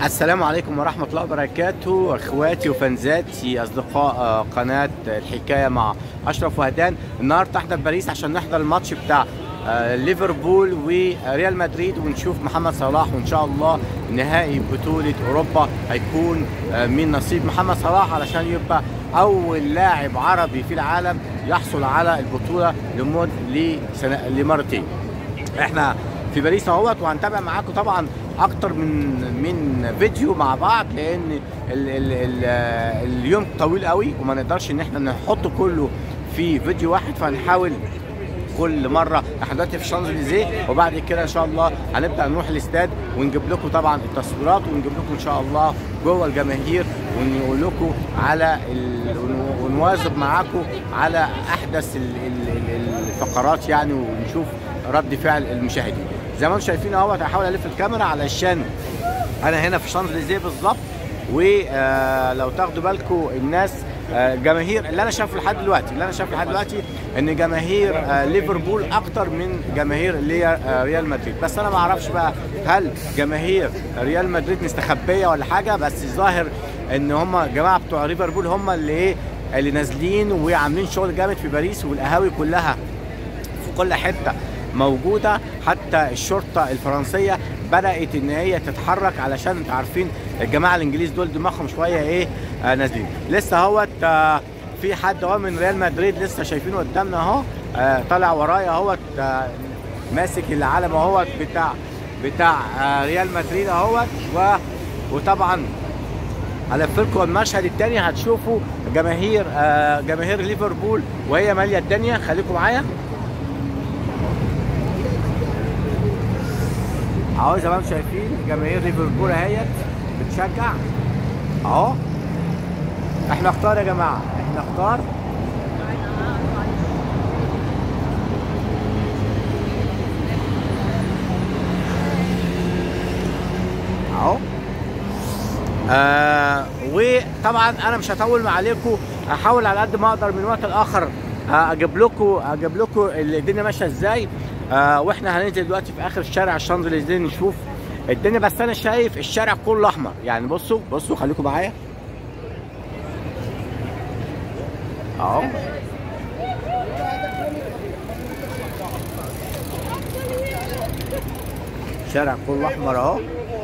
السلام عليكم ورحمة الله وبركاته اخواتي وفانزاتي اصدقاء آه، قناة الحكاية مع اشرف وهدان النهاردة احنا في باريس عشان نحضر الماتش بتاع آه، ليفربول وريال مدريد ونشوف محمد صلاح وان شاء الله نهائي بطولة اوروبا هيكون آه، من نصيب محمد صلاح علشان يبقى اول لاعب عربي في العالم يحصل على البطولة لمد لسنة لمرتين احنا في باريس اهوت وهنتابع معاكم طبعا اكتر من من فيديو مع بعض لان ال ال ال اليوم طويل قوي وما نقدرش ان احنا نحطه كله في فيديو واحد فهنحاول كل مره احنا دلوقتي في شانزليزيه وبعد كده ان شاء الله هنبدا نروح الاستاد ونجيب لكم طبعا التصويرات ونجيب لكم ان شاء الله جوه الجماهير ونقول لكم على ال... ونواظب معاكم على احدث ال... ال... ال- الفقرات يعني ونشوف رد فعل المشاهدين زي ما انتم شايفين اهوت هحاول الف الكاميرا علشان انا هنا في شانزليزيه بالظبط ولو تاخدوا بالكم الناس آه، جماهير اللي انا شايفه لحد دلوقتي اللي انا شايفه لحد دلوقتي ان جماهير آه، ليفربول اكتر من جماهير اللي هي، آه، ريال مدريد بس انا ما اعرفش بقى هل جماهير ريال مدريد مستخبيه ولا حاجه بس الظاهر ان هم جماعه بتوع ليفربول هم اللي ايه اللي نازلين وعاملين شغل جامد في باريس والقهاوي كلها في كل حته موجوده حتى الشرطه الفرنسيه بدات ان هي تتحرك علشان انتوا عارفين الجماعه الانجليز دول دماغهم شويه ايه آه نازلين لسه اهوت آه في حد اهو من ريال مدريد لسه شايفينه قدامنا اهو آه طالع ورايا اهوت آه ماسك العلم اهوت بتاع بتاع آه ريال مدريد اهوت و وطبعا هلف لكم المشهد الثاني هتشوفوا جماهير آه جماهير ليفربول وهي ماليه الدنيا خليكم معايا اهو زي ما انتم شايفين جماهير ليفربول اهيت بتشجع اهو احنا اختار يا جماعه احنا اختار اهو آه وطبعا انا مش هطول عليكم هحاول على قد ما اقدر من وقت لاخر آه اجيب لكم اجيب لكم الدنيا ماشيه ازاي آه واحنا هننزل دلوقتي في اخر الشارع الشانزليزيه نشوف الدنيا بس انا شايف الشارع كله احمر يعني بصوا بصوا خليكم معايا اهو الشارع كله احمر اهو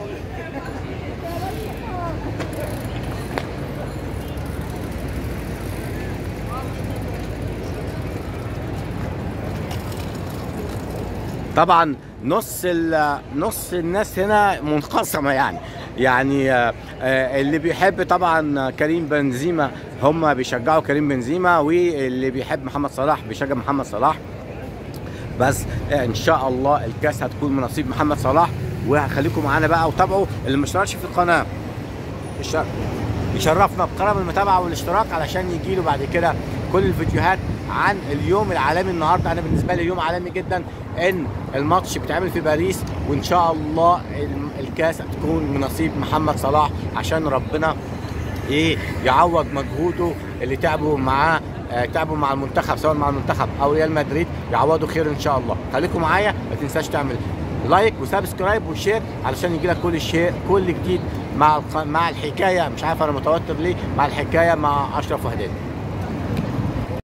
طبعا نص ال- نص الناس هنا منقسمه يعني يعني آه، آه، اللي بيحب طبعا كريم بنزيما هم بيشجعوا كريم بنزيما واللي بيحب محمد صلاح بيشجع محمد صلاح بس آه، ان شاء الله الكاس هتكون من نصيب محمد صلاح وهخليكم معانا بقى وتابعوا اللي ما اشتركش في القناه يشرف- يشرفنا بكرم المتابعه والاشتراك علشان يجي له بعد كده كل الفيديوهات عن اليوم العالمي النهارده انا بالنسبه لي يوم عالمي جدا ان الماتش بيتعمل في باريس وان شاء الله الم- الكاس هتكون من نصيب محمد صلاح عشان ربنا ايه يعوض مجهوده اللي تعبوا معاه آه، تعبوا مع المنتخب سواء مع المنتخب او ريال مدريد يعوضوا خير ان شاء الله خليكم معايا ما تنساش تعمل لايك وسبسكرايب وشير علشان يجي لك كل شيء كل جديد مع الق- مع الحكايه مش عارف انا متوتر ليه مع الحكايه مع اشرف وهدان